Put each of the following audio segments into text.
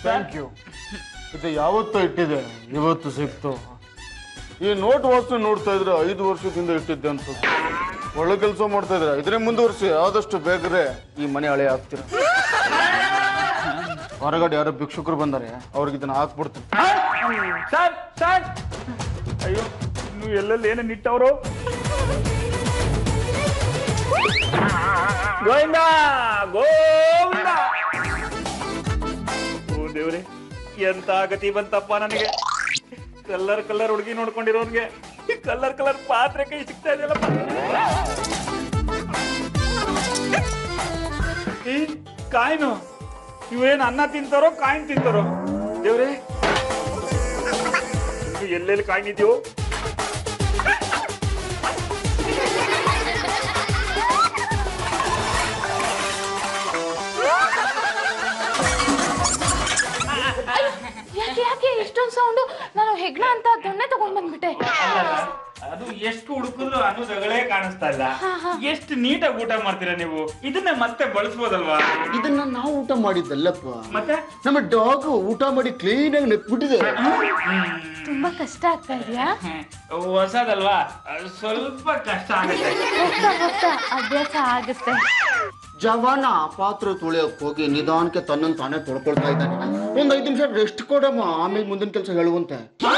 Thank you ಇದು ಯಾವತ್ತೂ ಇಟ್ಟಿದೆ ಇವತ್ತು ಸಿಕ್ತು ಈ ನೋಟ್ ವಾಸನೆ ನೋಡ್ತಾ ಇದ್ರೆ ಐದು ವರ್ಷದಿಂದ ಇಟ್ಟಿದ್ದೆ ಅಂತ ಒಳ್ಳೆ ಕೆಲಸ ಮಾಡ್ತಾ ಇದ್ರೆ ಇದ್ರೆ ಮುಂದುವರಿಸಿ ಆದಷ್ಟು ಬೇಗರೆ ಈ ಮನೆ ಹಳೆ ಹಾಕ್ತೀರ ಹೊರಗಡೆ ಯಾರೋ ಭಿಕ್ಷುಕರು ಬಂದಾರೆ ಅವ್ರಿಗೆ ಇದನ್ನ ಹಾಕ್ಬಿಡ್ತೀನಿ ಸರ್ ಸರ್ ಅಯ್ಯೋ ನೀವು ಎಲ್ಲೆಲ್ಲಿ ಏನೇನು ಇಟ್ಟವರು ಗೋವಿಂದ ಗೋವಿಂದ ಓ ದೇವ್ರೆ ಎಂತ ಗತಿ ಬಂತಪ್ಪ ನನಗೆ ಕಲ್ಲರ್ ಕಲ್ಲರ್ ಹುಡುಗಿ ನೋಡ್ಕೊಂಡಿರೋನ್ಗೆ ಕಲ್ಲರ್ ಕಲರ್ ಪಾತ್ರೆ ಕೈ ಸಿಗ್ತಾ ಇದೆಯಲ್ಲಪ್ಪ ಈ ಕಾಯಿನು ಇವೇನು ಅನ್ನ ತಿಂತಾರೋ ಕಾಯಿನ್ ತಿಂತಾರೋ ದೇವ್ರೆ ಇದು ಎಲ್ಲೆಲ್ಲಿ ಕಾಯಿನಿದ್ಯೋ ಯಾಕೆ ಯಾಕೆ ಇಷ್ಟೊಂದು ಸೌಂಡು ನಾನು ಹೆಗ್ಣ ಅಂತ ದೊಣ್ಣೆ ತಗೊಂಡ್ ಬಂದ್ಬಿಟ್ಟೆ ಅದು ಎಷ್ಟು ಹುಡುಕಿದ್ರು ಅನ್ನೋದಗಳೇ ಕಾಣಿಸ್ತಾ ಇಲ್ಲ ಎಷ್ಟು ನೀಟಾಗಿ ಊಟ ಮಾಡ್ತೀರಾ ನೀವು ಇದನ್ನ ಮತ್ತೆ ಬಳಸ್ಬೋದಲ್ವಾ ಇದನ್ನ ನಾವು ಊಟ ಮಾಡಿದ್ದಲ್ಲಪ್ಪ ಮತ್ತೆ ನಮ್ಮ ಡಾಗ್ ಊಟ ಮಾಡಿ ಕ್ಲೀನ್ ಆಗಿ ನೆಕ್ಬಿಟ್ಟಿದೆ ತುಂಬಾ ಕಷ್ಟ ಆಗ್ತಾ ಇದೆಯಾ ಹೊಸದಲ್ವಾ ಅಹ್, ಸ್ವಲ್ಪ ಕಷ್ಟ ಆಗುತ್ತೆ ಹೋಗ್ತಾ ಹೋಗ್ತಾ ಅಭ್ಯಾಸ ಆಗುತ್ತೆ ಜವಾನ ಪಾತ್ರೆ ತೊಳೆಯಕ್ ಹೋಗಿ ನಿಧಾನಕ್ಕೆ ತನ್ನನ್ನು ತಾನೇ ತೊಳ್ಕೊಳ್ತಾ ಇದ್ದಾನೆ ಒಂದ್ ಐದು ನಿಮಿಷ ರೆಸ್ಟ್ ಕೊಡಮ್ಮ ಆಮೇಲೆ ಮುಂದಿನ ಕೆಲಸ ಹೇಳುವಂತೆ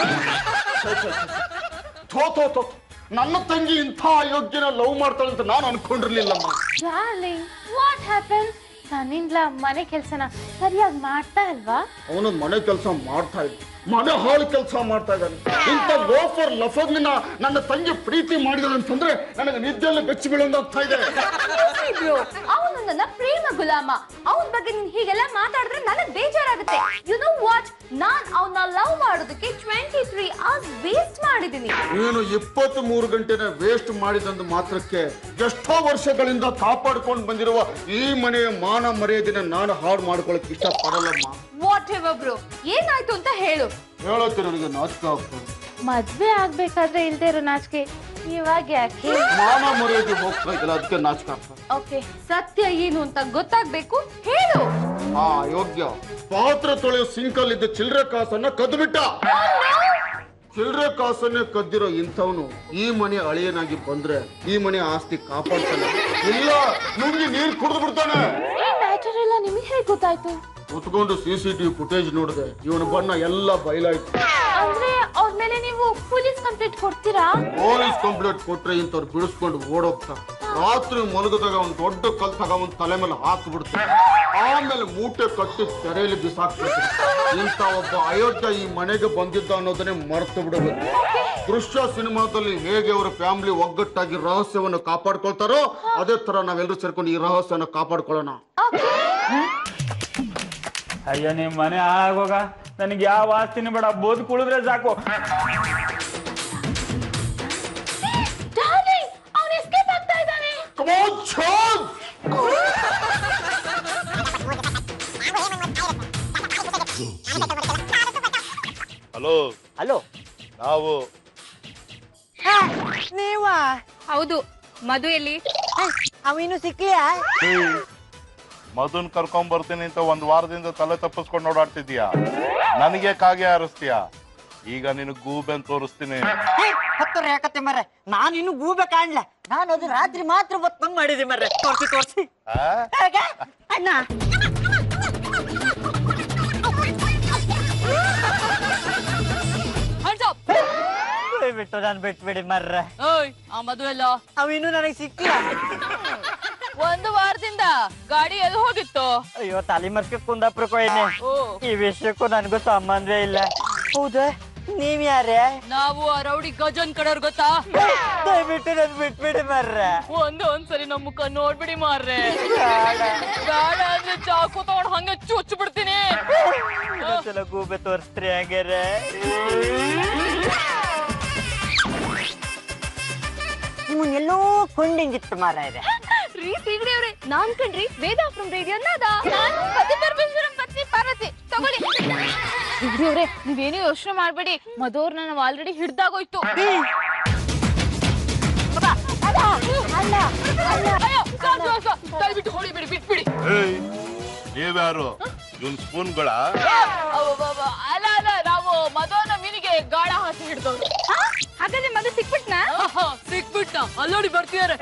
ಥೋ ಥೋ ಥೋ ನನ್ನ ತಂಗಿ ಇಂಥ ಅಯೋಗ್ಯನ ಲವ್ ಮಾಡ್ತಾಳೆ ಅಂತ ನಾನು ಅನ್ಕೊಂಡಿರ್ಲಿಲ್ಲಮ್ಮ ಡಾರ್ಲಿಂಗ್ ವಾಟ್ ಹ್ಯಾಪನ್ ನನ್ನಿಂದ ಮನೆ ಕೆಲ್ಸನ ಸರಿಯಾಗಿ ಮಾಡ್ತಾ ಅಲ್ವಾ ಅವನು ಮನೆ ಕೆಲಸ ಮಾಡ್ತಾ ಇದ್ದ ಮನೆ ಹಾಳು ಕೆಲಸ ಮಾಡ್ತಾ ಇದ್ದಾನೆ ಇಂಥ ಲೋಫರ್ ಲಫರ್ನ ನನ್ನ ತಂಗಿ ಪ್ರೀತಿ ಮಾಡಿದಳು ಅಂತಂದ್ರೆ ನನಗೆ ನಿದ್ದೆಲ್ಲ ಬೆಚ್ಚಿ ಬೀಳಂಗಾಗ್ತಾ ಇದೆ ಅವನು ನನ್ನ ಪ್ರೇಮ ಗುಲಾಮ ಅವನ ಬಗ್ಗೆ ನೀನ್ ಹೀಗೆಲ್ಲ ಮಾತಾಡಿದ್ರೆ ನನಗ್ ಬೇಜಾರಾಗುತ್ತೆ ಯು ನೋ ವಾಟ್ ನಾನ್ ಅವನ್ನ ಲವ್ ಮಾಡೋದಕ್ಕೆ ಟ್ವೆಂಟಿ ತ್ರೀ ಅವರ್ಸ್ ವೇಸ್ಟ್ ಮಾಡಿದೀನಿ ನೀನು ಇಪ್ಪತ್ತ್ ಮೂರು ಗಂಟೆನ ವೇಸ್ಟ್ ಮಾಡಿದಂದು ಮಾತ್ರಕ್ಕೆ ಎಷ್ಟೋ ವರ್ಷಗಳಿಂದ ಕಾಪಾಡ್ಕೊಂಡು ಬಂದಿರುವ ಈ ಮನೆಯ ಮಾನ ಮರ್ಯಾದೆನ ನಾನು ಹಾಳು ಮಾಡ್ಕೊಳಕ್ ಇಷ್ಟ ಪಡಲ್ಲಮ್ಮ ವಾಟ್ ಎವರ್ ಬ್ರೋ ಏನಾಯ್ತು ಅಂತ ಹೇಳು ಹೇಳೋಕೆ ನನಗೆ ನಾಚಿಕೆ ಆಗ್ತದೆ ಮದ್ವೆ ಆಗ್ಬೇಕಾದ್ರೆ ಇಲ್ದೇ ಇರೋ ನಾಚಿಕೆ ಇವಾಗ ಯಾಕೆ ಮಾನ ಮರ್ಯಾದೆ ಹೋಗ್ತಾ ಇದ್ದಿಲ್ಲ ಅದಕ್ಕೆ ನಾಚಿಕೆ ಆಗ್ತದೆ ಓಕೆ ಸತ್ಯ ಏನು ಅಂತ ಗೊತ್ತಾಗ್ಬೇಕು ಹೇಳು ಆ ಯೋಗ್ಯ ಪಾತ್ರೆ ತೊಳೆಯೋ ಸಿಂಕಲ್ಲಿದ್ದ ಚಿಲ್ಲರೆ ಕಾಸನ್ನ ಕದ್ಬಿಟ್ಟ ಚಿಲ್ಲರೆ ಕಾಸನ್ನೇ ಕದ್ದಿರೋ ಇಂಥವನು ಈ ಮನೆ ಅಳಿಯನಾಗಿ ಬಂದ್ರೆ ಈ ಮನೆ ಆಸ್ತಿ ಕಾಪಾಡ್ತಾನೆ ಇಲ್ಲ ನುಂಗಿ ನೀರ್ ಕುಡಿದು ಬಿಡ್ತಾನೆ ಈ ಮ್ಯಾಟರ್ ಎಲ್ಲ ನಿಮಗೆ ಹೇಗೆ ಗೊತ್ತಾಯ್ತು ಕುತ್ಕೊಂಡು ಸಿ ಸಿ ಟಿವಿ ಫುಟೇಜ್ ನೋಡಿದೆ ಇವನ ಬಣ್ಣ ಎಲ್ಲ ಬಯಲಾಯ್ತು ಅಂದ್ರೆ ಅವ್ರ ಮೇಲೆ ನೀವು ಪೊಲೀಸ್ ಕಂಪ್ಲೇಂಟ್ ಕೊಡ್ತೀರಾ ಪೊಲೀಸ್ ಕಂಪ್ಲೇಂಟ್ ಕೊಟ್ರೆ ಇಂಥವ್ರು ಬಿಡಿಸ್ಕೊಂಡು ಓಡೋಗ್ತಾ ರಾತ್ರಿ ಮಲಗದಾಗ ಒಂದು ದೊಡ್ಡ ಕಲ್ ತಗೊಂಡ್ ತಲೆ ಮೇಲೆ ಹಾಕ್ಬಿಡ್ತಾರೆ ಆಮೇಲೆ ಮೂಟೆ ಕಟ್ಟಿ ತೆರೆಯಲ್ಲಿ ಬಿಸಾಕ್ಬಿಡ್ತಾರೆ ಇಂಥ ಒಬ್ಬ ಅಯೋಗ್ಯ ಈ ಮನೆಗೆ ಬಂದಿದ್ದ ಅನ್ನೋದನ್ನೇ ಮರೆತು ಬಿಡಬೇಕು ದೃಶ್ಯ ಸಿನಿಮಾದಲ್ಲಿ ಹೇಗೆ ಅವರ ಫ್ಯಾಮಿಲಿ ಒಗ್ಗಟ್ಟಾಗಿ ರಹಸ್ಯವನ್ನು ಕಾಪಾಡ್ಕೊಳ್ತಾರೋ ಅದೇ ತರ ನಾವೆಲ್ಲರೂ ಸೇರ್ಕೊಂಡು ಈ ರಹಸ್ಯನ ಕಾಪಾಡ್ಕೊಳ್ಳೋಣ ಅಯ್ಯ ನಿಮ್ ಮನೆ ಆಗೋಗ ನನಗೆ ಯಾವ ಆಸ್ತಿನೂ ಬೇಡ ಬೋದ್ ಕುಳಿದ್ರೆ ಸಾಕು ಡಾರ್ಲಿಂಗ್ ಅವನು ಎಸ್ಕೇಪ್ ಆಗ್ತಾ ಇದ್ದಾನೆ Come on, Sean! Hello hello ನಾವು ನೀವ ಹೌದು ಮಧು ಎಲ್ಲಿ ಅವಿನ್ನು ಸಿಕ್ಲಿಯಾ ಮಧುನ್ ಕರ್ಕೊಂಡ್ ಬರ್ತೀನಿ ಅಂತ ಒಂದ್ ವಾರದಿಂದ ತಲೆ ತಪ್ಪಿಸ್ಕೊಂಡು ಓಡಾಡ್ತಿದ್ಯಾ ನನಗೆ ಕಾಗೆ ಹಾರಿಸ್ತೀಯ ಈಗ ನಿನ್ ಗೂಬೆನ್ ತೋರಿಸ್ತೀನಿ ಹತ್ತುರ ಯಾಕತ್ತೆ ಮರ್ರೆ ನಾನು ಇನ್ನು ಗೂಬೆ ಕಾಣ್ಲ ನಾನು ಅದು ರಾತ್ರಿ ಮಾತ್ರ ಬಂದ್ ಮಾಡಿದೆ ಮರ್ರೆ ತೋರ್ಸಿ ತೋರ್ಸಿ ಆ? ಹೇಗೆ? ಅಣ್ಣ ಬಿಟ್ಟು ನಾನು ಬಿಟ್ಬಿಡಿ ಮರ್ರೆ ಓಯ್ ಆ ಮದುವೆ ಎಲ್ಲ ಅವಿನ್ನು ನನಗೆ ಸಿಕ್ಕಿಲ್ಲ ಒಂದು ವಾರದಿಂದ ಗಾಡಿ ಎಲ್ಲಿ ಹೋಗಿತ್ತು ಅಯ್ಯೋ ತಲೆ ಮರ್ಕೆ ಕುಂದಾಪುರ ಕೊಯ್ನೆ ಓ ಈ ವಿಷಯಕ್ಕೂ ನನಗೂ ಸಂಬಂಧವೇ ಇಲ್ಲ ಹೌದಾ ನೀವ್ ಯಾರೇ ನಾವು ಆ ರೌಡಿ ಗಜನ್ ಕಡೆಯವ್ರ ಗೊತ್ತಾ ದಯವಿಟ್ಟು ನನ್ ಬಿಟ್ಬಿಡಿ ಮರ್ರೆ ಒಂದು ಒಂದ್ಸರಿ ನಮ್ಮ ಮುಖ ನೋಡ್ಬಿಡಿ ಮಾರ್ರೆ ಬೇಡ ಅಂದ್ರೆ ಚಾಕು ತಗೊಂಡ್ ಹಂಗೆ ಚುಚ್ಚ್ ಬಿಡ್ತೀನಿ ಇನ್ನೊಂದ್ಸಲ ಗೂಬೆ ತೋರಿಸ್ತ್ರಿ ಹಂಗಾರೆ ನಿಮ್ಮನ್ನೆಲ್ಲೋ ಕೊಂಡಿಂಗಿತ್ತು ಮಾರ ಇದೆ ರೀ ಸಿಗಡಿ ಅವ್ರೆ ನಾನ್ ಕಣ್ರಿ ವೇದ ಫ್ರಮ್ ರೇಡಿಯೋ ಅನ್ನದ ನಾನು ಪತಿ ಪರಮೇಶ್ವರಂ ಪತ್ನಿ ಪಾರ್ವತಿ ತಗೊಳ್ಳಿ ಸಿಗಡಿ ಅವ್ರೆ ನೀವೇನು ಯೋಚನೆ ಮಾಡ್ಬೇಡಿ ಮಧು ಅವ್ರನ್ನ ನಾವು ಆಲ್ರೆಡಿ ಹಿಡ್ದಾಗೋಯ್ತು ಅಯ್ಯೋ, ಸಾಕು, ಸಾಕು. ದಯವಿಟ್ಟು ಹೊಡಿಬೇಡಿ ಬಿಟ್ಬಿಡಿ ಏಯ್ ನೀವ್ಯಾರು ಇವನ್ ಸ್ಪೂನ್ಗಳ ಅಲ್ಲ ಅಲ್ಲ ನಾವು ಮದುವನ ಮೀನಿಗೆ ಗಾಳ ಹಾಕಿ ಹಿಡ್ದವ್ರು ಹಾ? ಹಾಗಾದ್ರೆ ಮಗ ಸಿಕ್ಬಿಟ್ನಾ ಸಿಕ್ಬಿಟ್ಟ ಅಲ್ಲೋಡಿ ಬರ್ತಿದಾರೆ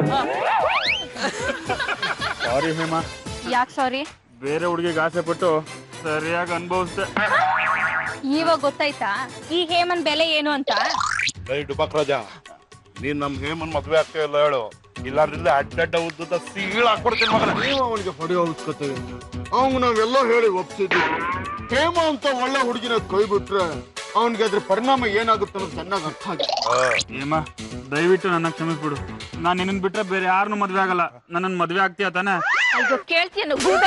ಸಾರಿ ಹೇಮಾ ಯಾಕೆ ಸಾರಿ ಬೇರೆ ಹುಡುಗಿಗೆ ಆಸೆ ಪಟ್ಟು ಸರಿಯಾಗಿ ಅನುಭವಿಸ್ದೆ ಇವಾಗ ಗೊತ್ತಾಯ್ತಾ ಈ ಹೇಮನ್ ಬೆಲೆ ಏನು ಅಂತ ಕೈ ಡುಬಕ್ರಾಜ ನೀನ್ ನಮ್ ಹೇಮನ್ ಮದ್ವೆ ಆಗ್ತಾ ಇಲ್ಲ ಹೇಳು ಇಲ್ಲಾಂದ್ರೆ ಅಡ್ಡಡ್ಡ ಉದ್ದದ ಸೀಳ್ ಹಾಕ್ಬಿಡ್ತೀನಿ ಮಗನ ನೀವು ಅವನಿಗೆ ಹೊಡೆಯೋ ಅವಶ್ಯಕತೆ ಇಲ್ಲ ಅವ್ನು ನಾವೆಲ್ಲ ಹೇಳಿ ಒಪ್ಸಿದ್ವಿ ಹೇಮ ಅಂತ ಒಳ್ಳೆ ಹುಡುಗಿನ ಕೈ ಬಿಟ್ರೆ ಅವನಿಗೆ ಅದ್ರ ಪರಿಣಾಮ ಏನಾಗುತ್ತೆ ಅನ್ನೋದು ಚೆನ್ನಾಗಿ ಅರ್ಥ ಆಗಿದೆ ಹೇಮಾ ದಯವಿಟ್ಟು ನನ್ನ ಕ್ಷಮಿಸ್ಬಿಡು ನಾನು ನಿನ್ನ ಬಿಟ್ರೆ ಬೇರೆ ಯಾರನ್ನೂ ಮದ್ವೆ ಆಗಲ್ಲ ನನ್ನನ್ನು ಮದ್ವೆ ಆಗ್ತೀಯ ತಾನೆ ಅಯ್ಯೋ ಕೇಳ್ತೀಯನು ಗೂಬೆ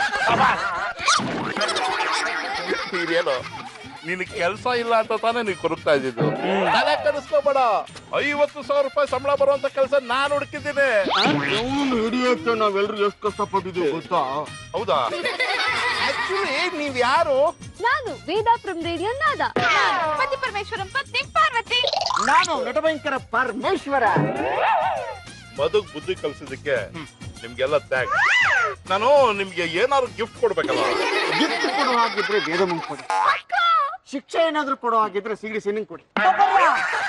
ಇದೇನು ನಿನ್ ಕೆಲ್ಸ ಇಲ್ಲ ಅಂತ ತಾನೇ ನೀನ್ ಕೊರಗ್ತಾ ಇದ್ದಿದ್ದು ತಲೆ ಕೆಡಿಸ್ಕೋಬೇಡ ಐವತ್ತು ಸಾವಿರ ರೂಪಾಯಿ ಸಂಬಳ ಬರುವಂತ ಕೆಲಸ ನಾನ್ ಹುಡುಕಿದ್ದೀನಿ ಅವನು ಹಿಡಿಯೋಕೆ ನಾವೆಲ್ಲರೂ ಎಷ್ಟು ಕಷ್ಟಪಟ್ಟಿದ್ದೀವಿ ಗೊತ್ತಾ ಹೌದಾ ಆಕ್ಚುಲಿ ನೀವ್ ಯಾರು ನಾನು ವೇದಾ ಫ್ರಮ್ ರೇಡಿಯೋ ನಾದ ನಾನು ಪತಿ ಪರಮೇಶ್ವರಂ ಪತ್ನಿ ಪಾರ್ವತಿ ನಾನು ನಟಭಯಂಕರ ಪರಮೇಶ್ವರ ಬದುಕ್ ಬುದ್ಧಿ ಕಲ್ಸಿದಕ್ಕೆ ನಿಮ್ಗೆಲ್ಲ ಥ್ಯಾಂಕ್ಸ್ ನಾನು ನಿಮ್ಗೆ ಏನಾದ್ರು ಗಿಫ್ಟ್ ಕೊಡ್ಬೇಕಲ್ಲ ಗಿಫ್ಟ್ ಕೊಡೋ ಹಾಗಿದ್ರೆ ವೇದ ಮುಂಗ್ ಕೊಡಿ ಶಿಕ್ಷೆ ಏನಾದ್ರೂ ಕೊಡೋ ಹಾಗಿದ್ರೆ ಸಿಗಡಿ ಸಿನಿಂಗ್ ಕೊಡಿ ಬರ್ರ.